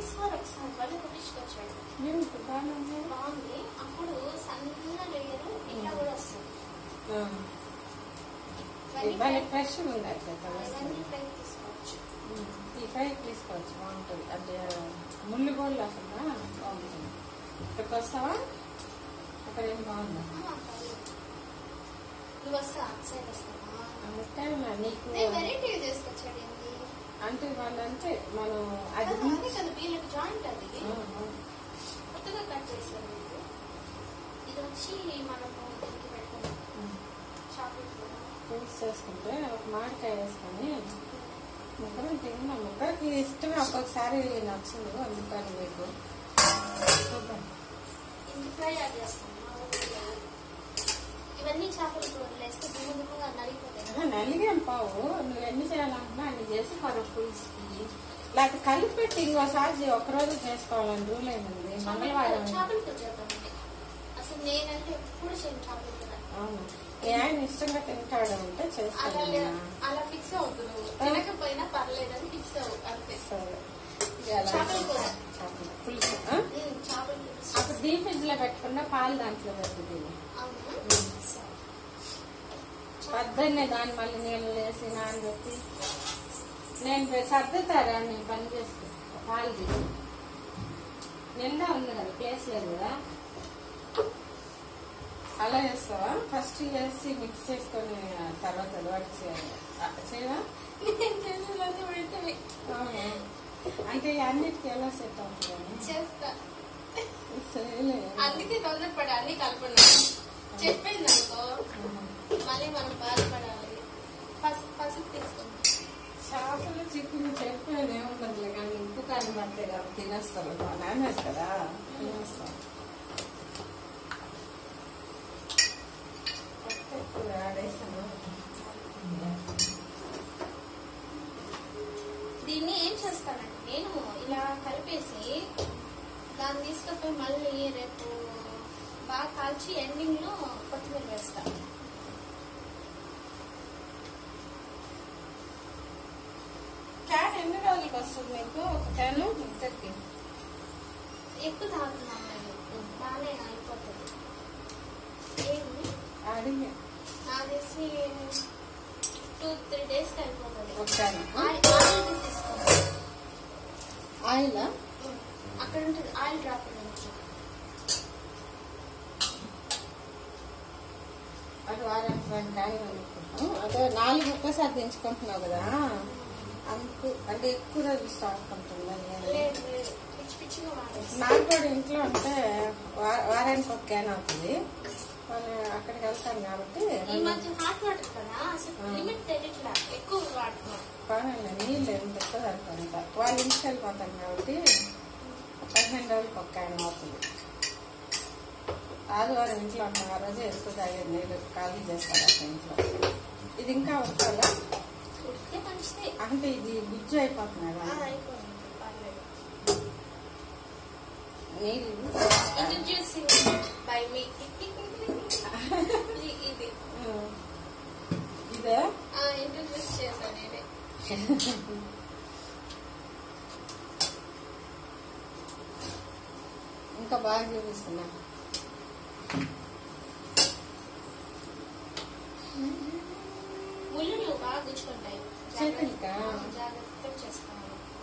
తీసుకోవాలి ఒకసారి మళ్ళీ కుట్టించుకొచ్చాడు ఏంటి బాగానే ఉంది? బాగుంది అప్పుడు సన్న లేయర్ ఇట్లా కూడా వస్తుంది ఆ. ఇది భలే ఫ్రెష్ ఉంది అయితే ఇవన్నీ ఫ్రై తీసుకోవచ్చు ఈ ఫ్రై తీసుకోవచ్చు బాగుంటుంది అంటే ముళ్ళు కూడా లేకుండా బాగుంటుంది ఇక్కడికి వస్తావా అక్కడ ఏం బాగుందా ఆ, పర్లేదు. నువ్వు వస్తా సైడ్ వస్తావా అంటే మరి నీకు నేను వెరైటీ తీసుకొచ్చాడు ఏంది అంటే వాళ్ళంటే మనం అది కదా, అదే కదా వీళ్ళకి జాయింట్ అది ఆ, ఆ. కొత్తగా కట్ చేశారు వీళ్ళు ఇది వచ్చి మనము దీనికి పెట్టుకున్నాం చాక్లెట్ కూడా జ్యూస్ చేసుకుంటే ఒక మామిడికాయ వేసుకొని ముగ్గురం తిన్నాం ముగ్గురికి ఇష్టమే ఒక్కొక్కసారి నచ్చదు అందుకని మీకు చూద్దాం ఇంటి ఫ్రై యాడ్ చేస్తాం మా ఊళ్ళో. ఇవన్నీ చేపల కూరలు వేస్తే దుమ్ము దుమ్ముగా నలిగిపోతాయి కదా. ఆహా, నలిగేం పావు నువ్వు ఎన్ని చేయాలనుకున్నా అన్ని చేసి మరో పులుసుకి లేకపోతే కలిపి పెట్టి ఇంకోసారి చే- ఒకరోజు చేసుకోవాలని రూల్ ఏముంది మంగళవారం చేపల కూర చేద్దామండి అసలు నేనంటే ఎప్పుడు చేయను చేపల కూర అవును ఏ ఆయన ఇష్టంగా తింటాడు అంటే అలా చేస్తాను లే- అలా ఫిక్స్ అవుతు నువ్వు తినకపోయినా పర్లేదని ఫిక్స్ అవు అంతే సరే ఇది ఎలా చేపల కూర. చేపల పులుసు ఆ? ఉమ్, చేపల కూర అప్పుడు డీప్ ఫ్రిడ్జ్ లో పెట్టకుండా పాలు దాంట్లో పెడుతుంది అవునా సరే. పొద్దున్నే దాన్ని మళ్ళీ నీళ్ళు వేసి నానబెట్టి నేను పోయి సర్దుతారా నేను పని చేస్తూ పాలు తీసి నిండా ఉంది కదా ప్లేస్ లేదు కదా అలా చేస్తావా ఫస్ట్ వేసి మిక్స్ చేసుకొని ఆ తర్వాత వాటి చేయాలి ఆ, చేయవా నేను చేసేదంతా వెంటనే అవునా? అంటే అన్నిటికీ ఎలా సెట్ అవుతుంది చేస్తా చేయలే అందుకే తొందరపడి అన్ని కలుపున్నాను చెప్పింది అనుకో మళ్ళీ మనం బాధపడాలి పసుపు పసుపు తీసుకుంటాం చేపలు చికెన్ చెప్పేది ఏముండదులే కానీ ఉప్పు కారం పడితే కదా తినేస్తారు నాన్ వెజ్ కదా తినేస్తాం ఇప్పుడు ఆడేసాను దీన్ని ఏం చేస్తానంటే నేను ఇలా కలిపేసి దాన్ని తీసుకపోయి మళ్ళీ రేపు బాగా కాల్చి ఎండింగ్ లో కొత్తిమీర వేస్తా క్యాన్ ఎన్ని రోజులకి వస్తుంది మీకు ఒక క్యాన్ ఇద్దరికి ఎక్కువ తాగుతున్నాను నేను బాగానే అయిపోతుంది ఏమి అడిగి నాకు తెలిసి టూ త్రీ డేస్ కి అయిపోతుంది ఒక క్యాన్ ఆయిల్ ఆయిల్ తీసుకోవాలి ఆయిల్ అక్కడ ఉంటుంది ఆయిల్ డ్రాప్ నుంచి అది వారానికి రెండు కాయలు అనుకుంటాం అదే నాలుగు ఒక్కసారి దించుకుంటున్నావు కదా అందుకు అంటే ఎక్కువ రోజులు స్టాక్ ఉంటుందని లేదు లేదు పిచ్చి పిచ్చిగా వాడేస్తాను నాకు కూడా ఇంట్లో ఉంటే వా- వారానికి ఒక క్యాన్ అవుతుంది మనం అక్కడికి వెళ్తాం కాబట్టి ఈ మధ్య హాట్ వాటర్ కదా అసలు లిమిట్ తెలియట్లా ఎక్కువ వాడుతున్నాం పర్వాలేదు నీళ్ళు ఎంత ఎక్కువ సరిపోతా వాళ్ళ ఇంటికి వెళ్ళిపోతాం కాబట్టి పదిహేను రోజులకి ఒక క్యాన్ అవుతుంది ఆదివారం ఇంట్లో ఉంటాం ఆ రోజు ఎక్కువ తాగేది నీళ్ళు ఖాళీ చేస్తారు అసలు ఇంట్లో ఇది ఇంకా ఉండాలా ఉడికితే మంచిదే అంటే ఇది గుజ్జు అయిపోతున్నాయి ఆ, కదా అయిపోయింది పర్లేదు నీళ్ళు ఇంట్రడ్యూసింగ్ బై మీ ఇది ఇదే ఇంట్రడ్యూస్ చేశాను నేనే ఇంకా బాగా చూపిస్తున్నా ముళ్ళులు బాగా గుచ్చుకుంటాయి చేతులకా? జాగ్రత్త- జాగ్రత్తగా చేసుకోవాలి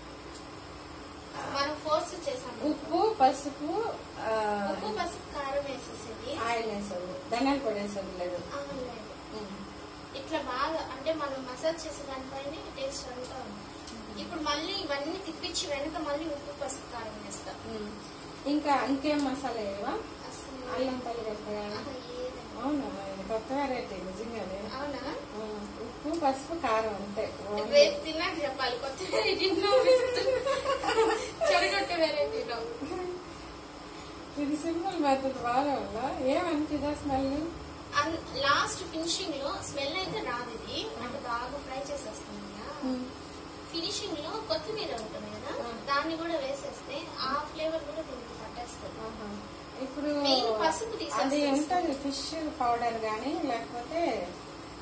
మనం ఫోర్స్ చేసాం ఉప్పు పసుపు ఆ, ఉప్పు పసుపు కారం వేసేసేది ఆయిల్ వేసేది ధనియాల పొడి వేసేది లేదు ఆ, లేదు. ఇట్లా బాగా అంటే మనం మసాజ్ చేసే దానిపైన టేస్ట్ అంతా ఉంది ఇప్పుడు మళ్ళీ ఇవన్నీ తిప్పించి వెనక మళ్ళీ ఉప్పు పసుపు కారం వేస్తా ఉమ్. ఇంకా ఇంకేం మసాలా వేయవా అసలు అల్లం పల్లిగడ్డ ఆహా, ఏదైనా. అవునా ఇది కొత్త వెరైటీ నిజంగానే అవునా ఉమ్. ఉప్పు పసుపు కారం అంతే ఓన్లీ. రేపు తిన్నాక చెప్పాలి కొత్త వెరైటీలో చెడగొట్టే వెరైటీలో ఇది సింపుల్ మెథడ్ బాగా ఉందా ఏమనిపిదా స్మెల్ లాస్ట్ ఫినిషింగ్ లో స్మెల్ అయితే రాదు ఇది అంటే బాగా ఫ్రై చేసేస్తాం కదా ఫినిషింగ్ లో కొత్తిమీర ఉంటుంది కదా ఆ. దాన్ని కూడా వేసేస్తే ఆ ఫ్లేవర్ కూడా దీనికి పట్టేస్తుంది ఆహా. ఇప్పుడు మెయిన్ పసుపు తీసేసి అది ఉంటుంది ఫిష్ పౌడర్ కానీ లేకపోతే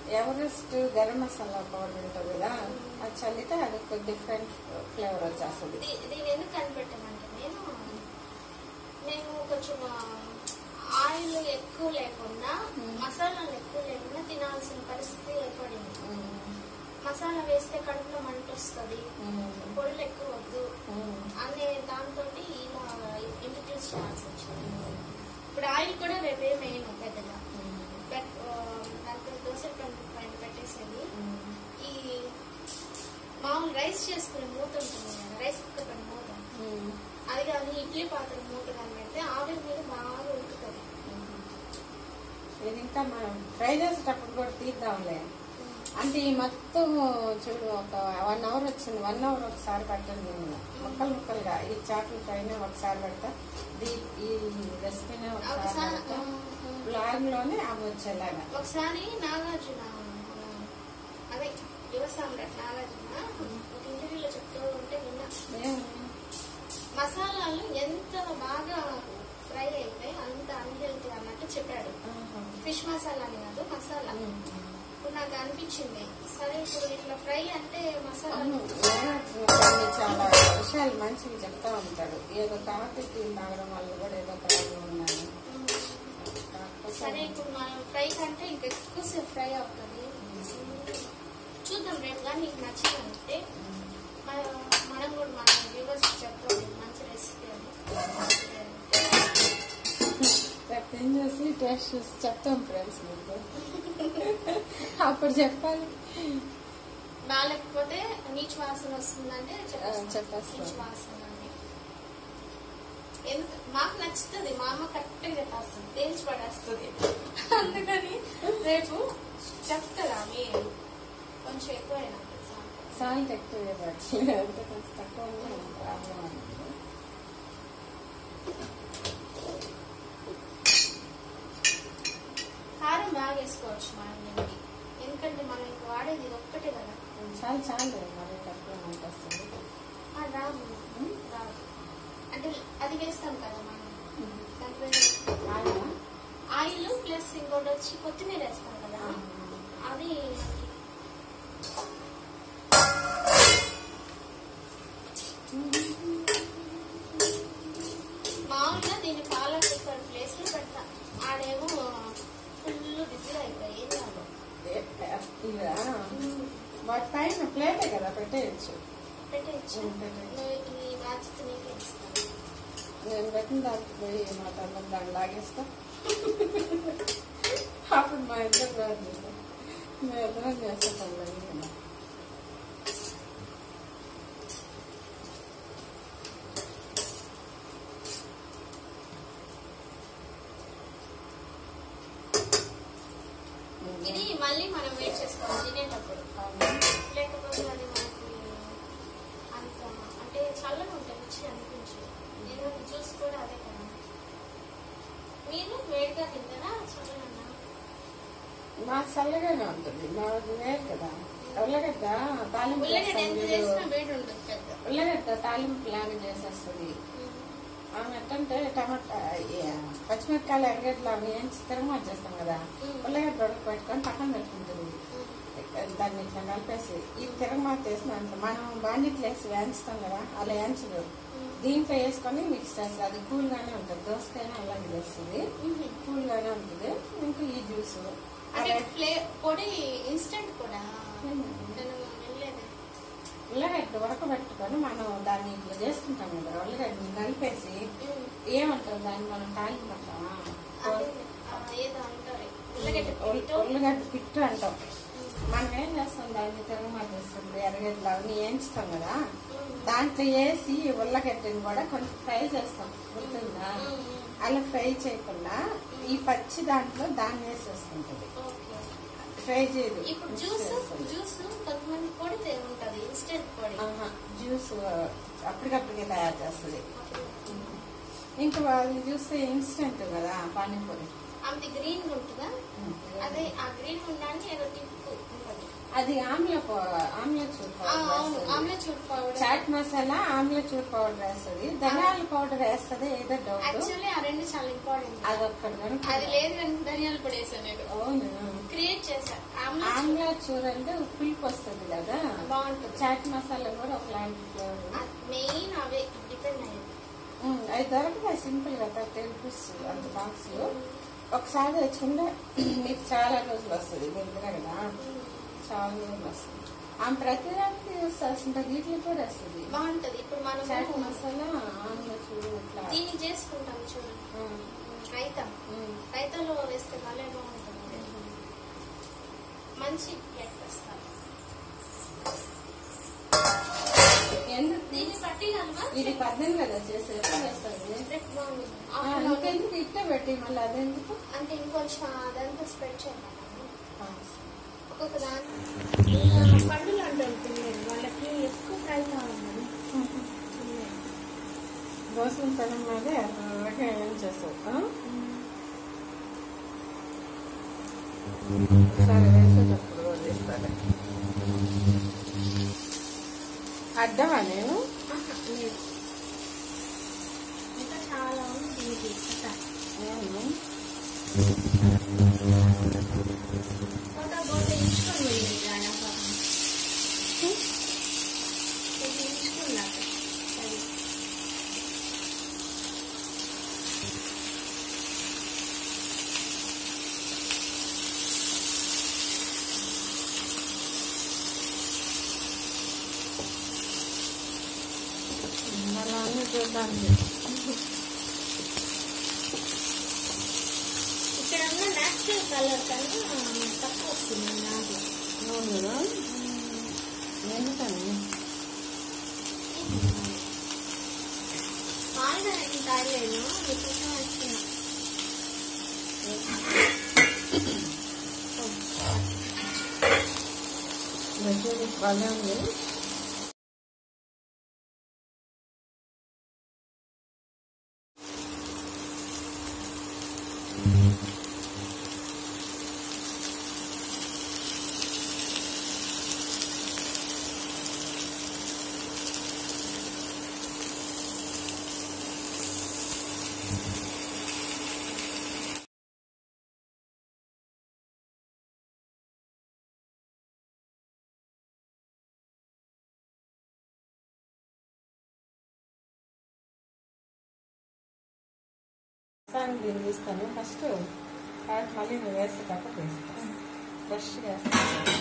ఎవరెస్ట్ గరం మసాలా పౌడర్ ఉంటుంది కదా అది చల్లితే అది ఒక డిఫరెంట్ ఫ్లేవర్ వచ్చేస్తుంది దీ- దీని ఎందుకు కనిపెట్టామంటే నేను నేను కొంచెం ఆయిల్ ఎక్కువ లేకుండా మ్మ్. మసాలాలు ఎక్కువ లేకుండా తినాల్సిన పరిస్థితి ఏర్పడింది మ్మ్. మసాలా వేస్తే కడుపులో మంట వస్తుంది మ్మ్. పొడులు ఎక్కువ వద్దు మ్మ్. అనే దాంతో ఇలా ఇంట్రడ్యూస్ చేయాల్సి వచ్చింది ఇప్పుడు ఆయిల్ కూడా రేపే మెయిన్ పెద్దగా పెట్- ఆ, దాంట్లో దోశ పెంకు పైన పెట్టేసేది మ్మ్. ఈ మామూలు రైస్ చేసుకునే మూత ఉంటుంది కదా రైస్ కుక్కర్ పైన మూత మ్మ్. అది కానీ ఇడ్లీ పాత్ర మూత కానీ పెడితే ఆవిరి మీద బాగా ఉడుకుతుంది ఇది ఇంకా మనం ఫ్రై చేసేటప్పుడు కూడా తీద్దాంలే అంటే ఈ మొత్తం చూడు ఒక వన్ అవర్ వచ్చింది వన్ అవర్ ఒకసారి పెట్టండి నేను ముక్కలు ముక్కలుగా ఈ చేపల ఫ్రైనే ఒకసారి పెడతా దీ- ఈ రెసిపీనే ఒకసారి ఒకసారి పెడతా ఆ, ఆ. బ్లాగ్ లోనే అవి వచ్చేలాగా ఒకసారి నాగార్జున ఆ, అదే యువ సామ్రాట్ నాగార్జున ఒక ఇంటర్వ్యూలో చెప్తూ ఉంటే విన్నా ఏం? మసాలాలు ఎంత బాగా ఫ్రై అయితే అంత అన్హెల్తీ అన్నట్టు చెప్పాడు ఆహా. ఫిష్ మసాలా అని కాదు మసాలా ఉమ్. ఇప్పుడు నాకు అనిపించింది సరే ఇప్పుడు ఇట్లా ఫ్రై అంటే మసాలా అవును, నాగార్జున కొన్ని చాలా విషయాలు మంచివి చెప్తా ఉంటాడు ఏదో కాఫీ టీ తాగడం వల్ల కూడా ఏదో ప్రాబ్లం ఉన్నాయి కాకపోతే సరే ఇప్పుడు మనం ఫ్రై కంటే ఇంకా ఎక్కువసేపు ఫ్రై అవుతుంది చూద్దాం రేపు కానీ నీకు నచ్చిందంటే మన- మనం కూడా మన వ్యూవర్స్ చెప్తాం ఇది మంచి రెసిపీ అని రేపు తిని చూసి టేస్ట్ చూసి చెప్తాం ఫ్రెండ్స్ మీకు అప్పుడు చెప్పాలి బాగాలేకపోతే నీచు వాసన వస్తుందంటే చెప్పేస్తాం. ఆ, చెప్పేస్తాం. నీచు వాసన అని ఎందుకు మాకు నచ్చుతుంది మా అమ్మ కరెక్ట్గా చెప్పేస్తుంది తేల్చి పడేస్తుంది అందుకని రేపు చెప్తారా మీరు కొంచెం ఎక్కువైనా సాల్ట్ ఎక్కువ ఇవ్వచ్చు అంటే కొంచెం తక్కువ ఉన్నా ప్రాబ్లం అవుతుంది కారం బాగా వేసుకోవచ్చు మనం దీనికి ఎందుకంటే మనం ఇంక వాడేది ఇది ఒక్కటే కదా చాలు చాలు మరి తక్కువ మంట వస్తుంది ఆ, రాదు ఉమ్. రాదు అంటే అది వేస్తాం కదా మనం దాంట్లో ఆయిలా? ఆయిల్ ప్లస్ ఇంకోటి వచ్చి కొత్తిమీర వేస్తాం కదా అది మనకి మామూలుగా దీన్ని పాల కుక్కర్ ప్లేస్ లో పెడతా ఆడేమో ఫుల్ బిజీ అయిపోయి ఏం కాదు ఏ- ఇదా వాటి పైన ప్లేటే కదా పెట్టేయచ్చు పెట్టేయచ్చు ఉమ్, పెట్టేయచ్చు. నువ్వు ఈ బాధ్యత నీకే ఇస్తాను నేను పెట్టిన దానికి పోయి మా తమ్ముడు దాన్ని లాగేస్తా అప్పుడు మా ఇద్దరు రాదు మేము ఇద్దరం చేస్తాం పనులు ఇది మళ్ళీ మనం వెయిట్ చేసుకోవాలి తినేటప్పుడు లేకపోతే అది మనకి అంత అంటే చల్లగా ఉంటుంది రుచి అనిపించదు నేను జ్యూస్ కూడా అదే కదా మీరు వేడిగా తింటారా చల్లగా మా చల్లగానే ఉంటుంది మాది వేరు కదా ఉల్లగడ్డ తాలింపు ఉల్లగడ్డ ఎంత చేస్తాం చేసినా చూడు. వేడి ఉంటుంది పెద్ద ఉల్లగడ్డ తాలింపు లాగా చేసేస్తుంది ఆమె ఎట్టంటే టమాటా ఈ పచ్చిమిరపకాయలు ఎర్రగడ్డలు అవి ఏంచి తిరగమాత చేస్తాం కదా మ్మ్. ఉల్లగడ్డ ఉడక పెట్టుకొని పక్కన పెట్టుకుంటుంది దాన్ని ఇట్లా కలిపేసి ఇది తిరగమాత వేసిన దాంట్లో మనం బాండిట్లు వేసి వేయించుతాం కదా అలా వేయించదు దీంట్లో వేసుకొని మిక్స్ చేస్తుంది అది కూల్ గానే ఉంటుంది దోసకైనా అలాగే చేస్తుంది కూల్ గానే ఉంటుంది ఇంకా ఈ జ్యూస్ అంటే ఫ్లే పొడి ఇన్స్టెంట్ కూడా మ్మ్. నేను వెళ్ళలేదు ఉల్లగడ్డ ఉడకబెట్టుకొని మనం దాన్ని ఇట్లా చేసుకుంటాం కదా ఉల్లగడ్డని కలిపేసి మ్మ్. ఏమంటాం దాన్ని మనం తాలింపు అంటామా అదే ఆ, ఏదో అంటారు ఉల్లగడ్డ ఉల్- పిట్టు. ఉల్లగడ్డ పిట్టు అంటాం మనం ఏం చేస్తాం దాన్ని తిరగమాత చేస్తుంది ఎర్రగడ్డలు అవన్నీ వేయించుతాం కదా మ్మ్. దాంట్లో వేసి ఉల్లగడ్డని కూడా కొంచెం ఫ్రై చేస్తాం గుర్తుందా మ్మ్. అలా ఫ్రై చేయకుండా ఈ పచ్చి దాంట్లో దాన్ని వేసేసుకుంటుంది ఓకే ఫ్రై చేయదు ఇప్పుడు మిక్స్ జ్యూస్ చేస్తుంది. జ్యూస్ కొంతమంది పొడి తే- ఉంటది ఇన్స్టెంట్ పొడి ఆహా, జ్యూస్ అప్పటికప్పటికే తయారు చేస్తుంది ఇంకా అది చూస్తే ఇన్స్టెంట్ కదా పానీపూరి ఆమెది గ్రీన్ ఉంటుందా అదే ఆ గ్రీన్ ఉండడానికి ఏదో టిప్ ఉంటుంది అది ఆమ్ల పౌ- ఆమ్ల చూర్ ఆ, అవును పౌడర్ ఆమ్లెట్ చూడు powder chaat masala amchur powder వేస్తుంది ధనియాల పౌడర్ వేస్తుంది ఏదో డౌట్ యాక్చువల్లీ ఆ రెండు చాలా ఇంపార్టెంట్ అది ఒక్కటి కనుక అది లేదు కనుక ధనియాల పొడి వేసాను నేను అవును క్రియేట్ చేశా ఆమ్లా ఆమ్లా చూర అంటే పులుపు వస్తుంది కదా బాగుంటుంది చాట్ మసాలా కూడా ఒకలాంటి ఫ్లేవర్ మెయిన్ అవే డిపెండ్ అయ్యేది అవి దొరకదా సింపుల్ గా థర్టీ రూపీస్ అంత బాక్స్ ఒకసారి తెచ్చుకుంటే మీకు చాలా రోజులు వస్తుంది మీరు కదా చాలా రోజులు వస్తుంది ఆమె ప్రతిదానికి యూస్ చేస్తుంటారు వీటికి కూడా వస్తుంది బాగుంటది ఇప్పుడు చాట్ మనం మసాలా ఆమ్లా చూడు ఇట్లా దీన్ని చేసుకుంటాం చూడండి ఉమ్, రైతా ఉమ్. రైతాలో వేస్తే భలే బాగుంటుంది మంచి ప్లేట్ వేస్తాను ఎందుకు దీన్ని పట్టి కనుక ఇది పద్దెనిమిది కదా చేసే ఎప్పుడు వేస్తుంది రేపు బాగుంది ఆ, ఆఫ్టర్నూన్ ఇంకెందుకు ఇట్టే పెట్టి మళ్ళీ అదెందుకు అంటే ఇంకొంచెం అదంతా స్ప్రెడ్ చేయాలి ఆ, ఒక్కొక్క దాని పండులు అంటారు తినేది వాళ్ళకి ఎక్కువ ఫ్రై కావాలి దోశల పెనం మీద అలాగే ఏం చేస్తావు ఆ? సరే వేసేటప్పుడు వదిలేస్తాను అడ్డమా నేను లేదు ఇంకా చాలా ఉంది దీనికి కథ అవును. ఒక బోట ఇంచుకొని వెళ్ళింది రాయపాపం ఇది ఇంచుకున్నాక అది అలా అన్ని చూడడానికి ఇక్కడ ఉన్న న్యాచురల్ కలర్ కన్నా తక్కువ వస్తుంది నాకు అవును ఎందుకని మామూలుగా నేను తాగలేను మీకోసం వేస్తున్నా మెసేజ్ బాగా ఉంది సాంగ్ దీన్ని తీస్తాను ఫస్ట్ తర్వాత మళ్ళీ నువ్వు వేసేటప్పుడు వేస్తాను ఫ్రెష్గా వేస్తాను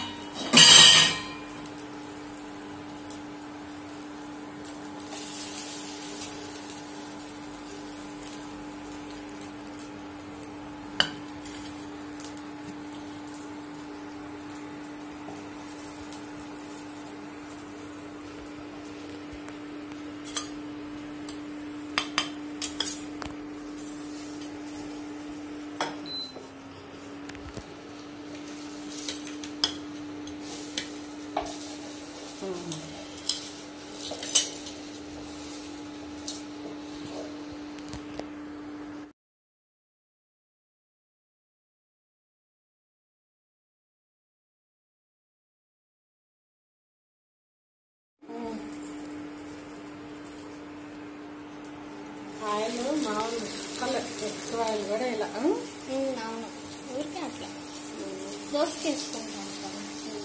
ఆయిల్ మామూలు కలర్ ఎక్కువ ఆయిల్ కూడా ఇలా ఆ? ఉమ్, అవును ఊరికే అట్లా దోసకి వేసుకుంటాను కదా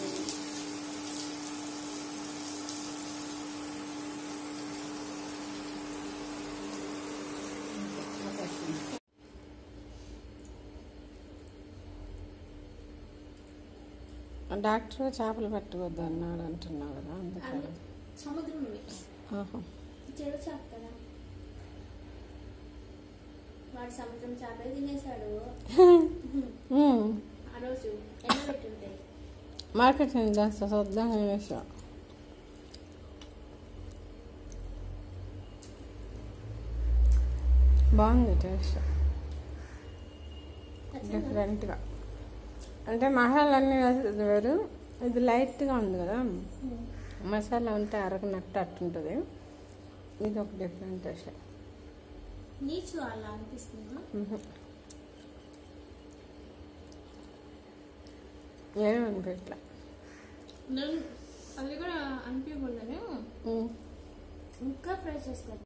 డాక్టర్ చేపలు పెట్టవద్దు అన్నాడు అంటున్నావు కదా అందుకని సముద్రం మిక్స్ ఆహా. చెడు చేప కదా వాడు సముద్రం చేపే తినేశాడు ఉమ్. ఆ రోజు ఎండబెట్టుంటే మార్కెటింగ్ చేస్తా చూద్దాం వేసా బాగుంది టేస్ట్ డిఫరెంట్గా అంటే మసాలా అన్నీ వేసేది వేరు ఇది లైట్గా ఉంది కదా మసాలా ఉంటే అరగనట్టు అట్టుంటుంది ఇది ఒక డిఫరెంట్ టేస్ట్ నీచు అలా అనిపిస్తుందా ఏమనిపించలే నేను అది కూడా అనిపించకుండానే ఉమ్. ఇంకా ఫ్రై చేసుకోవాలి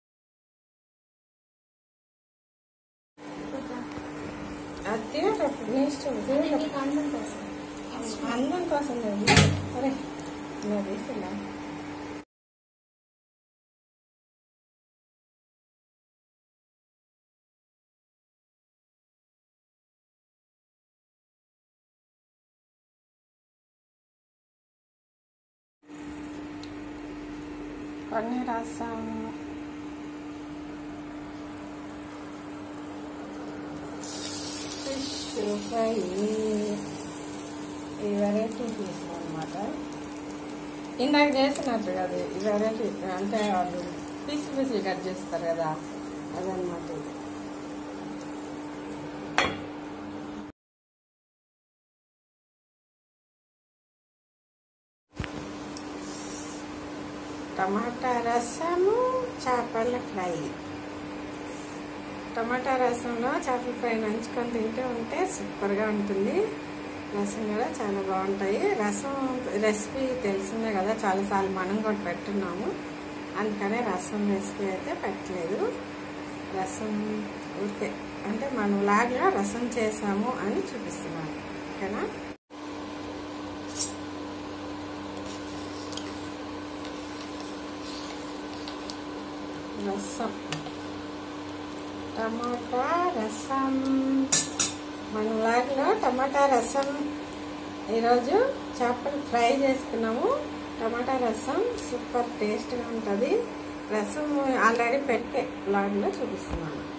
అది తినేటప్పుడు టేస్ట్ అంటే మీకు అందం కోసం అందం కోసం లేదు అరే నువ్వు తీస్తున్నా కొన్ని రసం ఫిష్ ఫ్రై ఈ వెరైటీ తీసిన అనమాట ఇందాక చేసినట్టు కదా ఈ వెరైటీ అంటే వాళ్ళు పీసు పీసులు కట్ చేస్తారు కదా అదనమాట ఇది. టమాటా రసము చేపల ఫ్రై టమాటా రసంలో చేపల ఫ్రై నంచుకొని తింటే ఉంటే సూపర్గా ఉంటుంది రసం కూడా చాలా బాగుంటాయి రసం రెసిపీ తెలిసిందే కదా చాలాసార్లు మనం కూడా పెట్టున్నాము అందుకనే రసం రెసిపీ అయితే పెట్టలేదు రసం ఊరికే అంటే మనం లాగా రసం చేసాము అని చూపిస్తున్నాను ఓకేనా రసం టమాటా రసం మన లాగ్లో టమాటా రసం ఈరోజు చేపలు ఫ్రై చేసుకున్నాము టమాటా రసం సూపర్ టేస్ట్గా ఉంటుంది రసం ఆల్రెడీ పెట్టే లాగ్లో చూపిస్తున్నాను